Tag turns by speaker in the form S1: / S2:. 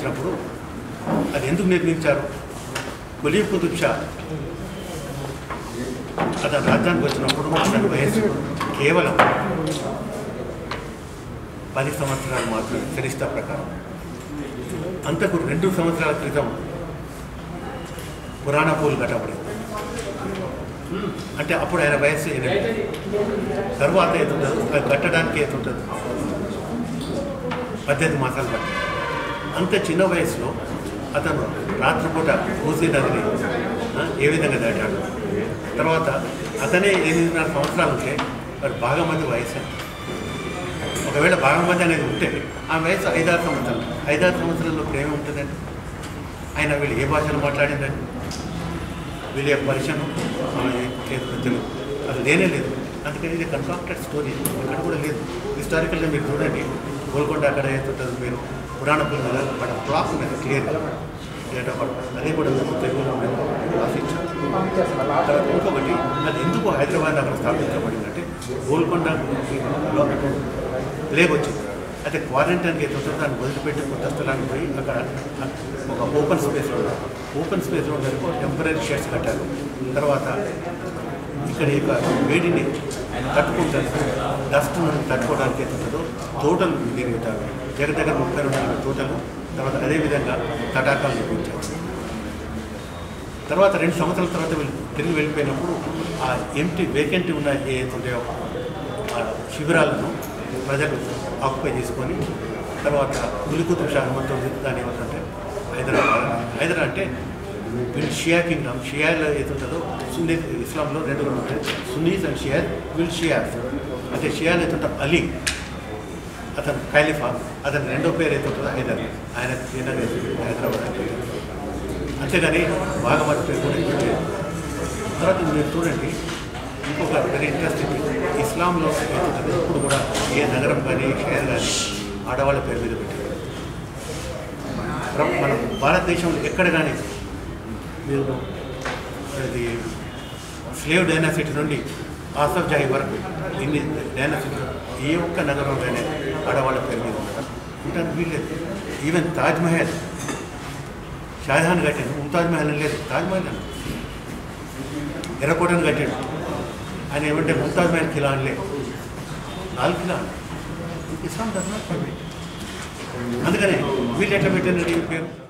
S1: నిర్మించినప్పుడు అది ఎందుకు నిర్మించారు కొలీ కుతుబ్ షా అతను రాజ్యానికి వచ్చినప్పుడు అతని వయస్సు కేవలం పది సంవత్సరాలు మాత్రమే చరిష్ట ప్రకారం అంతకు రెండు సంవత్సరాల క్రితం పురాణ పూలు కట్టబడింది అంటే అప్పుడు ఆయన వయస్సు ఎనిమిది తర్వాత ఎతుంటుంది అది కట్టడానికి ఎతుంటుంది పద్దెనిమిది మాసాలు పట్టి అంత చిన్న వయసులో అతను రాత్రిపూట మూసీ నదిని ఆ, ఏ విధంగా దాటాడు తర్వాత అతనే ఎనిమిదిన్నర సంవత్సరాలు ఉంటే మరి బాగా మంది వయసు ఎంత? ఒకవేళ బాగా మంది అనేది ఉంటే ఆ వయసు ఐదారు సంవత్సరాలు ఐదారు సంవత్సరాల్లో ప్రేమ ఉంటుందండి ఆయన వీళ్ళు ఏ భాషలో మాట్లాడిందండి వీళ్ళ యొక్క పరిచయం తెలుగు అది లేనే లేదు అందుకని ఇది కన్స్ట్రక్టెడ్ స్టోరీ ఇక్కడ కూడా లేదు హిస్టారికల్గా మీరు చూడండి గోల్కొండ అక్కడ ఏతుంటుంది మీరు పురాణ పుల్ల మీద అక్కడ క్లాక్ మీద క్లియర్గా డేట్ ఆఫ్ బర్త్ అది కూడా మేము తెలుగులో మేము రాసిచ్చాం తర్వాత ఇంకొకటి అది ఎందుకు హైదరాబాద్ అక్కడ స్థాపించబడిందంటే గోల్కొండ లో ప్లేగ్ వచ్చింది అయితే క్వారంటైన్కి ఎత్తుందో దాన్ని వదిలిపెట్టి కొత్త స్థలానికి పోయి అక్కడ ఒక ఓపెన్ స్పేస్ ఓపెన్ స్పేస్లో ఉండడానికి టెంపరీ షెడ్స్ కట్టారు తర్వాత ఇక్కడ ఇక వేడిని తట్టుకుంటారు డస్ట్ తట్టుకోవడానికి ఎత్తుంటుందో తోటలు నిర్మించారు దగ్గర దగ్గర ముప్పై రెండు నలభై తోటలు తర్వాత అదేవిధంగా తటాకాలు నిర్మించారు తర్వాత రెండు సంవత్సరాల తర్వాత వీళ్ళు తిరిగి వెళ్ళిపోయినప్పుడు ఆ ఎంటీ వేకెంటీ ఉన్న ఏ ఉంటాయో ఆ శిబిరాలను ప్రజలు ఆక్యుపై చేసుకొని తర్వాత కులికుతుబ్ షా హనుమంతో దాని ఏమంటే హైదరాబాద్ హైదరాబాద్ అంటే వీళ్ళు షియా కింగ్డమ్ షియాలో ఏతుంటుందో సున్నీ ఇస్లాంలో రెండు కూడా ఉంటాయి సున్నీస్ అండ్ షియా వీళ్ళు షియాస్ అంటే షియాలు ఏతుంటారు అలీ అతను ఖైలిఫా అతని రెండో పేరు ఏతుంటుందో హైదర్ ఆయన చిన్నగా హైదరాబాద్ అని పేరు. అంతేగాని బాగా మంది పేరు కూడా ఇక్కడ లేదు తర్వాత మీరు చూడండి ఇంకొక వెరీ ఇంట్రెస్టింగ్ ఇస్లాంలో ఏముంటుంది ఇప్పుడు కూడా ఏ నగరం కానీ షహర్ కానీ ఆడవాళ్ళ పేరు మీద పెట్టారు ప్ర- మన భారతదేశంలో ఎక్కడ కానీ మీరు ఇది స్లేవ్ డైనాసిటీ నుండి ఆసఫ్ జాయి వరకు ఇన్ని డైనాసిటీ ఏ ఒక్క నగరంలోనే ఆడవాళ్ళ పేరు మీద ఉండదు ఉంటాను వీల్లేదు ఈవెన్ తాజ్ మహల్ షాజహాన్ కట్టాడు ముంతాజ్ మహల్ అని లేదు తాజ్ మహల్ అని ఎర్రకోటను కట్టాడు ఆయన ఏమంటే ముంతాజ్ మహల్ కిలా అనలే నాలుగు కిలా ఇస్లాం డస్ నాట్ పర్మిట్ అందుకనే వీళ్ళు ఎట్లా పెట్టారు ఈ పేరు